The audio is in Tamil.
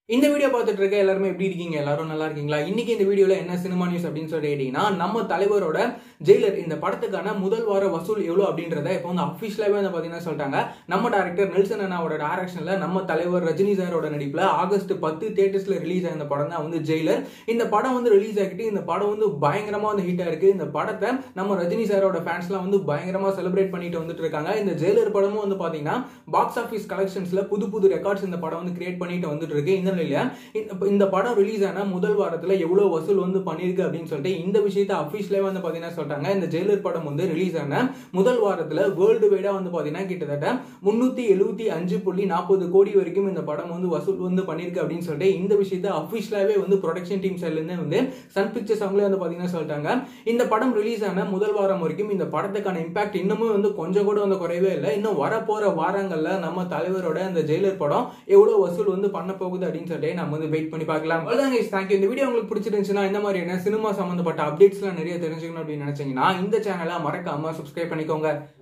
இந்த வீடியோ பார்த்துட்டு இருக்க எல்லாருமே எப்படி இருக்கீங்க எல்லாரும் நல்லா இருக்கீங்களா இன்னைக்கு இந்த வீடியோல என்ன சினிமா நியூஸ் அப்படின்னு சொல்லி கேட்டீங்கன்னா நம்ம தலைவரோட ஜெயிலர் இந்த படத்துக்கான முதல் வார வசூல் எவ்வளோ அப்படின்றத இப்போ வந்து அஃபிஷியலாகவே வந்து பார்த்தீங்கன்னா சொல்லிட்டாங்க நம்ம டேரக்டர் நெல்சன் அண்ணாவோட டேரக்ஷனில் நம்ம தலைவர் ரஜினி சாரோட நடிப்பில் ஆகஸ்ட் பத்து தேட்டர்ஸில் ரிலீஸ் ஆன படம் தான் வந்து ஜெயிலர் இந்த படம் வந்து ரிலீஸ் ஆகிட்டு இந்த படம் வந்து பயங்கரமாக வந்து ஹிட் ஆயிருக்கு இந்த படத்தை நம்ம ரஜினி சாரோட ஃபேன்ஸ்லாம் வந்து பயங்கரமாக செலிப்ரேட் பண்ணிட்டு வந்துட்டு இருக்காங்க இந்த ஜெயிலர் படமும் வந்து பார்த்தீங்கன்னா பாக்ஸ் ஆஃபீஸ் கலெக்ஷன்ஸில் புது புது ரெக்கார்ட்ஸ் இந்த படம் வந்து கிரியேட் பண்ணிட்டு வந்துட்டு இருக்கு இந்த நிலையில இந்த- இந்த படம் ரிலீஸ் ஆன முதல் வாரத்தில் எவ்வளோ வசூல் வந்து பண்ணியிருக்கு அப்படின்னு சொல்லிட்டு இந்த விஷயத்தை அஃபிஷியலே வந்து பார்த்தீங்கன்னா சொல்லிட்டாங்க இந்த ஜெயிலர் படம் வந்து ரிலீஸ் ஆன முதல் வாரத்தில் வேர்ல்டு வைடாக வந்து பார்த்தீங்கன்னா கிட்டத்தட்ட முந்நூற்றி எழுபத்தி அஞ்சு புள்ளி நாற்பது கோடி வரைக்கும் இந்த படம் வந்து வசூல் வந்து பண்ணியிருக்கு அப்படின்னு சொல்லிட்டு இந்த விஷயத்தை அஃபிஷியலாகவே வந்து ப்ரொடக்ஷன் டீம் சைட்லேருந்து வந்து சன் பிக்சர்ஸ் அவங்களே வந்து பார்த்தீங்கன்னா சொல்லிட்டாங்க இந்த படம் ரிலீஸ் ஆன முதல் வாரம் வரைக்கும் இந்த படத்துக்கான இம்பாக்ட் இன்னமும் வந்து கொஞ்சம் கூட வந்து குறையவே இல்லை இன்னும் வரப்போற வாரங்கள்ல நம்ம தலைவரோட அந்த ஜெயிலர் படம் எவ்வளவு வசூல் வந்து பண்ண போகுது அப்படின்னு சொல்லிட்டு நம்ம வந்து வெயிட் பண்ணி பார்க்கலாம் அவ்வளோதான் guys, thank you இந்த வீடியோ உங்களுக்கு பிடிச்சிருந்துச்சுன்னா இந்த மாதிரியான சினிமா சம்பந்தப்பட்ட அப்டேட்ஸ்லாம் நிறைய தெரிஞ்சுக்கணும் அப்படின்னு நினைச்சீங்கன்னா இந்த சேனலை மறக்காம சப்ஸ்கிரைப் பண்ணிக்கோங்க